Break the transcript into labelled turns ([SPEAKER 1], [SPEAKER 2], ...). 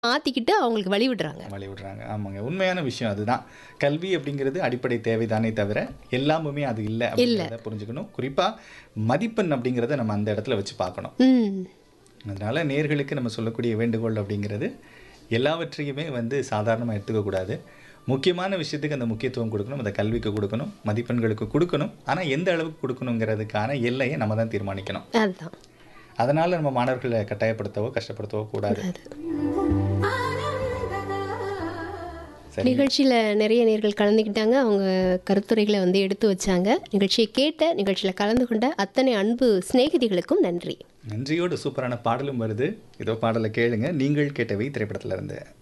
[SPEAKER 1] மாற்றிக்கிட்டு அவங்களுக்கு வழி விடுறாங்க
[SPEAKER 2] வழி விடுறாங்க ஆமாங்க உண்மையான விஷயம் அதுதான் கல்வி அப்படிங்கிறது அடிப்படை தேவைதானே தவிர எல்லாமுமே அது இல்லை அப்படிங்கிறத புரிஞ்சுக்கணும் குறிப்பாக மதிப்பெண் அப்படிங்கிறத நம்ம அந்த இடத்துல வச்சு பார்க்கணும்
[SPEAKER 1] ம்
[SPEAKER 2] அதனால் நேர்களுக்கு நம்ம சொல்லக்கூடிய வேண்டுகோள் அப்படிங்கிறது எல்லாவற்றையுமே வந்து சாதாரணமாக எடுத்துக்கக்கூடாது முக்கியமான விஷயத்துக்கு அந்த முக்கியத்துவம் கொடுக்கணும் அந்த கல்விக்கு கொடுக்கணும் மதிப்பெண்களுக்கு கொடுக்கணும் ஆனால் எந்த அளவுக்கு கொடுக்கணுங்கிறதுக்கான எல்லையை நம்ம தான் தீர்மானிக்கணும்
[SPEAKER 1] அதுதான்
[SPEAKER 2] அதனால் நம்ம மாணவர்களை கட்டாயப்படுத்தவோ கஷ்டப்படுத்தவோ கூடாது சரி
[SPEAKER 1] நிகழ்ச்சியில் நிறைய நேர்கள் கலந்துக்கிட்டாங்க அவங்க கருத்துரைகளை வந்து எடுத்து வச்சாங்க நிகழ்ச்சியை கேட்ட நிகழ்ச்சியில் கலந்து கொண்ட அத்தனை அன்பு சிநேகிதிகளுக்கும் நன்றி
[SPEAKER 2] நன்றியோடு சூப்பரான பாடலும் வருது இதோ பாடலை கேளுங்க நீங்கள் கேட்டவை திரைப்படத்துல இருந்து